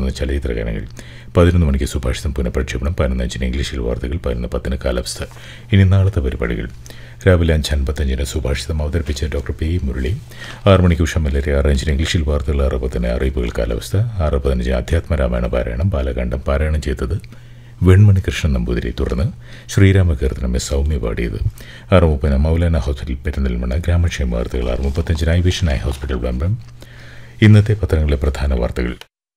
തുടർന്ന് ചലച്ചിത്ര ഗാനങ്ങൾ പതിനൊന്ന് മണിക്ക് സുഭാഷിതം പുനഃപ്രക്ഷേപണം പതിനൊന്നഞ്ചിന് ഇംഗ്ലീഷിൽ വാർത്തകൾ പതിനൊന്ന് പത്തിന് കാലാവസ്ഥ ഇനി നാളത്തെ പരിപാടികൾ രാവിലെ അഞ്ച് അൻപത്തഞ്ചിന് സുഭാഷിതം അവതരിപ്പിച്ച ഡോക്ടർ പി മുരളി ആറ് മണിക്ക് ഉഷമലരി ആറ് അഞ്ചിന് ഇംഗ്ലീഷിൽ വാർത്തകൾ ആറ് പത്തിന് അറിയിപ്പുകൾ കാലാവസ്ഥ ആറ് പതിനഞ്ചിന് അധ്യാത്മരാമായണ പാരായണം ബാലകാണ്ഡം പാരായണം ചെയ്തത് വെൺമണി കൃഷ്ണൻ നമ്പൂതിരി തുടർന്ന് ശ്രീരാമകീർത്തനം എസ് സൗമ്യ പാടിയത് ആറ് മുപ്പതിന് മൗലാന ഹോസ്പിറ്റൽ പെരുന്തൽമണ്ണ ഗ്രാമക്ഷേമ വാർത്തകൾ ആറ് മുപ്പത്തഞ്ചിന് ഐ വിഷൻ ഐ ഹോസ്പിറ്റൽ ബമ്പം ഇന്നത്തെ പത്രങ്ങളിലെ പ്രധാന വാർത്തകൾ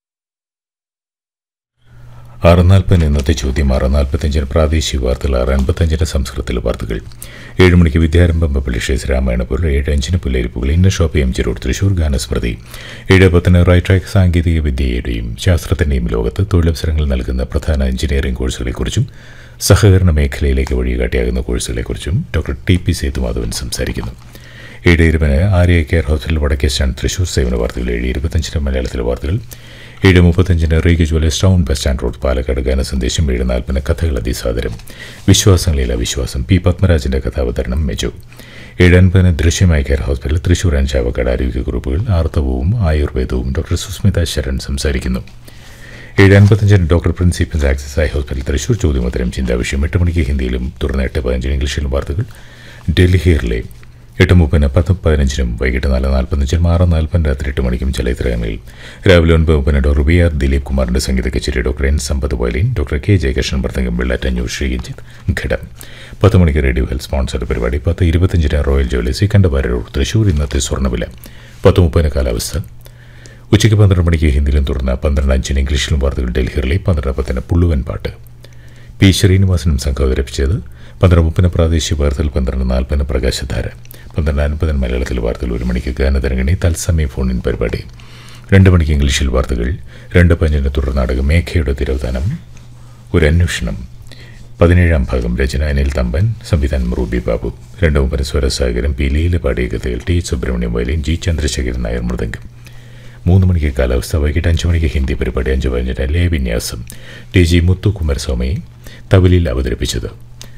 ആറ് നാൽപ്പതിന് ഇന്നത്തെ ചോദ്യം ആറ് നാൽപ്പത്തഞ്ചിന് പ്രാദേശിക വാർത്തകൾ ആറ് അൻപത്തഞ്ചിന് സംസ്കൃതത്തിലെ വാർത്തകൾ ഏഴ് മണിക്ക് വിദ്യാരംഭം പബ്ലിഷേഴ്സ് രാമായണപുരം ഏഴ് അഞ്ചിന് പുല്ലേരിപ്പുകൾ ഇന്ന shop M G road Thrissur ഗാനസ്മൃതി ഏഴ് പത്തിന് റൈറ്റ് ട്രാക്ക് സാങ്കേതിക വിദ്യയുടെയും ശാസ്ത്രത്തിൻ്റെയും ലോകത്ത് തൊഴിലവസരങ്ങൾ നൽകുന്ന പ്രധാന എഞ്ചിനീയറിംഗ് കോഴ്സുകളെക്കുറിച്ചും സഹകരണ മേഖലയിലേക്ക് വഴികാട്ടിയാകുന്ന കോഴ്സുകളെക്കുറിച്ചും ഡോക്ടർ ടി പി സേതുമാധവൻ സംസാരിക്കുന്നു ഏഴ് ഇരുപതിന് ആര്യ കെയർ ഹോസ്പിറ്റൽ വടക്കേ സ്റ്റാൻഡ് തൃശൂർ സേവന വാർത്തകൾ ഏഴ് ഇരുപത്തഞ്ചിന് മലയാളത്തിലെ വാർത്തകൾ ഏഴ് മുപ്പത്തഞ്ചിന് Reega jewellers town bus stand road Palakkad ഗാന സന്ദേശം ഏഴ് നാൽപ്പതിന് കഥകൾ അതിസാദരം വിശ്വാസങ്ങളിലെ അവിശ്വാസം പി പത്മരാജന്റെ കഥാവതരണം മെജു ഏഴ് അൻപതിന് ദൃശ്യമായ കെയർ ഹോസ്പിറ്റൽ തൃശൂർ അഞ്ചാവക്കാട് ആരോഗ്യക്കുറിപ്പുകൾ ആർത്തവവും ആയുർവേദവും ഡോക്ടർ സുസ്മിത ശരൺ സംസാരിക്കുന്നു ഏഴ് അൻപത്തഞ്ചിന് doctor principal access eye hospital Thrissur ചോദ്യോത്തരം ചിന്താവിഷയം എട്ട് മണിക്ക് ഹിന്ദിയിലും തുടർന്ന് എട്ട് പതിനഞ്ചിന് ഇംഗ്ലീഷിലും വാർത്തകൾ ഡൽഹിയിലെ എട്ട് മുപ്പതിന് പത്ത് പതിനഞ്ചിനും വൈകിട്ട് നാല് നാൽപ്പത്തഞ്ചിനും ആറ് നാൽപ്പതിന് രാത്രി എട്ട് മണിക്കും ചലച്ചിത്രങ്ങളിൽ രാവിലെ ഒൻപത് മുപ്പതിന് ഡോക്ടർ വി ആർ ദിലീപ് കുമാറിന്റെ സംഗീത കച്ചേരി doctor N Sampath violin doctor K Jayakrishnan ഭർത്തങ്കം വെള്ളാറ്റഞ്ഞൂർ ശ്രീജിത്ത് ഘടം പത്ത് മണിക്ക് റേഡിയോ ഹെൽത്ത് സ്പോൺസർഡ് പരിപാടി പത്ത് ഇരുപത്തഞ്ചിന് റോയൽ ജ്വല്ലേഴ്സ് കണ്ടവാരൂർ തൃശൂർ ഇന്നത്തെ സ്വർണ്ണവില പത്ത് മുപ്പതിന് കാലാവസ്ഥ ഉച്ചയ്ക്ക് പന്ത്രണ്ട് മണിക്ക് ഹിന്ദിയിലും തുടർന്ന് പന്ത്രണ്ട് അഞ്ചിന് ഇംഗ്ലീഷിലും വാർത്തകൾ ഡൽഹിയിലെ പന്ത്രണ്ട് പത്തിന് പുള്ളുവൻ പാട്ട് പി ശ്രീനിവാസനും സംഘം അവതരിപ്പിച്ചത് പന്ത്രണ്ട് മുപ്പതിന് പ്രാദേശിക വാർത്തകൾ പന്ത്രണ്ട് നാൽപ്പതിന് പ്രകാശധാര പന്ത്രണ്ട് അൻപതിന് മലയാളത്തിൽ വാർത്തകൾ ഒരു മണിക്ക് ഗാനതരംഗിണി തത്സമയ ഫോണിൻ പരിപാടി രണ്ട് മണിക്ക് ഇംഗ്ലീഷിൽ വാർത്തകൾ രണ്ട് പഞ്ചിന് തുടർ നാടകം മേഘയുടെ തിരോധാനം ഒരു അന്വേഷണം പതിനേഴാം ഭാഗം രചന അനിൽ തമ്പൻ സംവിധാനം റൂബി ബാബു രണ്ട് മുപ്പതിന് സ്വരസാഗരം പി ലീല പാടിയ കഥകൾ T Subramaniam violin G Chandrasekharan Nair mridangam മൂന്ന് മണിക്ക് കാലാവസ്ഥ വൈകിട്ട് അഞ്ച് മണിക്ക് ഹിന്ദി പരിപാടി അഞ്ച് പതിനഞ്ചിന് ലേ വിന്യാസം ടി ജി മുത്തു കുമാരസ്വാമി തവലിൽ അവതരിപ്പിച്ചത്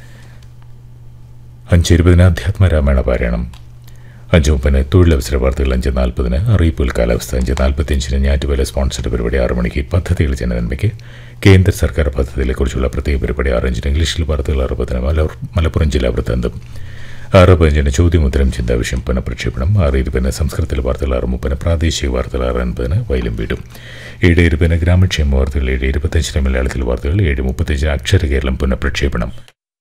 അഞ്ച് ഇരുപതിന് അധ്യാത്മരാമായണ പാരായണം അഞ്ച് മുപ്പതിന് തൊഴിലവസര വാർത്തകൾ അഞ്ച് നാൽപ്പതിന് അറിയിപ്പുകൾ കാലാവസ്ഥ അഞ്ച് നാൽപ്പത്തിയഞ്ചിന് ഞാറ്റുവേല സ്പോൺസർഡ് പരിപാടി ആറ് മണിക്ക് പദ്ധതികൾ ജനനന്മയ്ക്ക് കേന്ദ്ര സർക്കാർ പദ്ധതികളെക്കുറിച്ചുള്ള പ്രത്യേക പരിപാടി ആറഞ്ചിന് ഇംഗ്ലീഷിൽ വാർത്തകൾ അറുപതിന് മലപ്പുറം ജില്ലാ വൃത്താന്തം ആറ് പതിനഞ്ചിന് ചോദ്യോത്തരം ചിന്താവിഷയം പുനഃപ്രക്ഷേപണം ആറ് ഇരുപതിന് സംസ്കൃതത്തിലെ വാർത്തകൾ ആറ് മുപ്പതിന് പ്രാദേശിക വാർത്തകൾ ആറ് അൻപതിന് വയലും വീടും ഏഴ് ഇരുപതിന് ഗ്രാമക്ഷേമ വാർത്തകൾ ഏഴ് ഇരുപത്തഞ്ചിന് മലയാളത്തിലെ വാർത്തകൾ ഏഴ് മുപ്പത്തഞ്ചിന് അക്ഷര കേരളം പുനഃപ്രക്ഷേപണം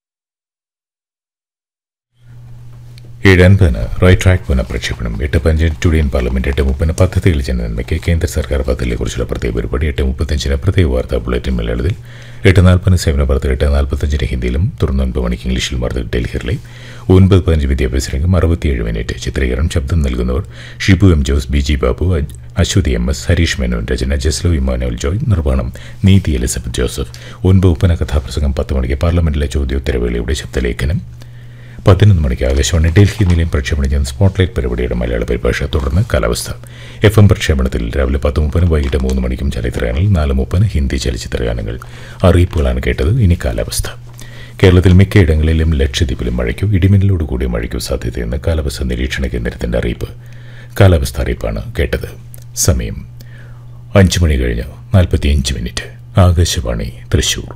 ഏഴ് അൻപതിന് റൈറ്റ് ട്രാക്ക് പുനഃപ്രക്ഷേപണം എട്ട് പതിനഞ്ചിന് ടുഡിയൻ പാർലമെന്റ് എട്ട് മുപ്പതിന് പദ്ധതികൾ ജനനന്മയ്ക്ക് കേന്ദ്ര സർക്കാർ പദ്ധതികളെക്കുറിച്ചുള്ള പ്രത്യേക പരിപാടി എട്ട് മുപ്പത്തഞ്ചിന് പ്രത്യേക വാർത്താ ബുള്ളറ്റിൻ മലയാളത്തിൽ എട്ട് നാൽപ്പതിന് സേവന വാർത്തകൾ എട്ട് നാൽപ്പത്തഞ്ചിന് ഹിന്ദിയിലും തുടർന്ന് ഒൻപത് മണിക്ക് ഇംഗ്ലീഷിലും വാർത്തകൾ ഡൽഹിയിലെ ഒൻപത് പതിനഞ്ച് വിദ്യാഭ്യാസ രംഗം അറുപത്തിയേഴ് മിനിറ്റ് ചിത്രീകരണം ശബ്ദം നൽകുന്നവർ Shibu M Jose B G Babu Aswathy M S Harish Menon രചന ജസ്ലോ ഇമാനുവൽ ജോയ് നിർവഹണം നീതി എലിസബത്ത് ജോസഫ് ഒൻപത് ഉപ്പന കഥാപ്രസംഗം പത്ത് മണിക്ക് പാർലമെന്റിലെ ചോദ്യോത്തരവേളയുടെ ശബ്ദലേഖനം പതിനൊന്ന് മണിക്ക് ആകാശവാണി ഡൽഹി നിലയം പ്രക്ഷേപണം ചെയ്യുന്ന സ്പോട്ട്ലൈറ്റ് പരിപാടിയുടെ മലയാള പരിഭാഷ തുടർന്ന് കാലാവസ്ഥ എഫ് എം പ്രക്ഷേപണത്തിൽ രാവിലെ പത്ത് മുപ്പതിന് വൈകിട്ട് മൂന്ന് മണിക്കും ചലച്ചിത്രഗാനങ്ങൾ നാല് മുപ്പതിന് ഹിന്ദി ചലച്ചിത്രഗാനങ്ങൾ അറിയിപ്പുകളാണ് കേട്ടത് ഇനി കാലാവസ്ഥ കേരളത്തിൽ മിക്കയിടങ്ങളിലും ലക്ഷദ്വീപിലും മഴയ്ക്കോ ഇടിമിന്നലോട് കൂടിയ മഴയ്ക്കോ സാധ്യതയെന്ന് കാലാവസ്ഥ നിരീക്ഷണ കേന്ദ്രത്തിന്റെ അറിയിപ്പ് കാലാവസ്ഥ അറിയിപ്പാണ് കേട്ടത് സമയം അഞ്ച് മണി കഴിഞ്ഞ് നാൽപ്പത്തിയഞ്ച് മിനിറ്റ് ആകാശവാണി തൃശൂർ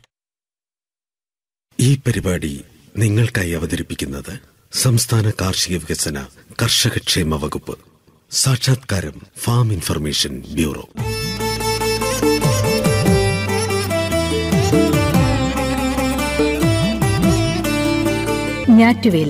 ഈ പരിപാടി നിങ്ങൾക്കായി അവതരിപ്പിക്കുന്നത് സംസ്ഥാന കാർഷിക വികസന കർഷകക്ഷേമ വകുപ്പ് സാക്ഷാത്കാരം ഫാം ഇൻഫർമേഷൻ ബ്യൂറോ ഞാറ്റുവേല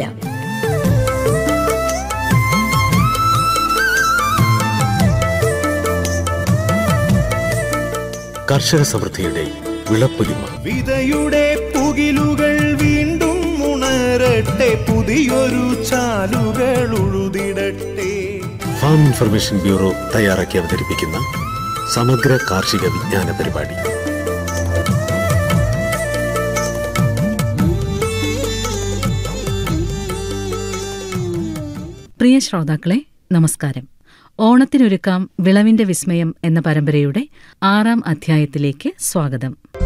കർഷക സമൃദ്ധിയുടെ വിളപ്പൊലിമ വിതയുടെ പുകിലുകൾ വീണ്ടും ഉണരട്ടെ പുതിയൊരു ചാലുകൾ ഉഴുതിടട്ടെ ഫാം ഇൻഫർമേഷൻ ബ്യൂറോ തയ്യാറാക്കി അവതരിപ്പിക്കുന്ന സമഗ്ര കാർഷിക വിജ്ഞാന പരിപാടി പ്രിയ ശ്രോതാക്കളെ നമസ്കാരം ഓണത്തിനൊരുക്കാം വിളവിന്റെ വിസ്മയം എന്ന പരമ്പരയുടെ ആറാം അധ്യായത്തിലേക്ക് സ്വാഗതം